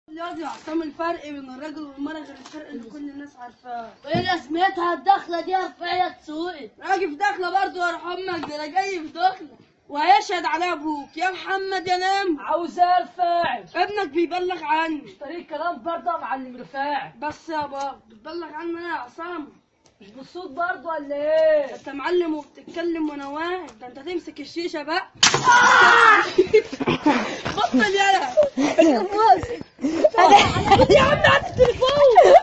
ياض يا عصام الفرق بين الراجل والمرأة غير الفرق اللي كل الناس عارفاه وايه لازمتها الدخله دي ارفعي تسوقي راجل في داخلة برضه يا امك ده انا جاي في داخلة وهيشهد على ابوك يا محمد يا نام عاوز ارفع ابنك بيبلغ عني طريق كلام برضه يا معلم رفاعي بس يا بابا بتبلغ عني انا يا عصام مش بالصوت برضه ولا ايه انت معلم وبتتكلم وانا واقف ده انت تمسك الشيشه بقى بطل يلا يا عم هات التليفون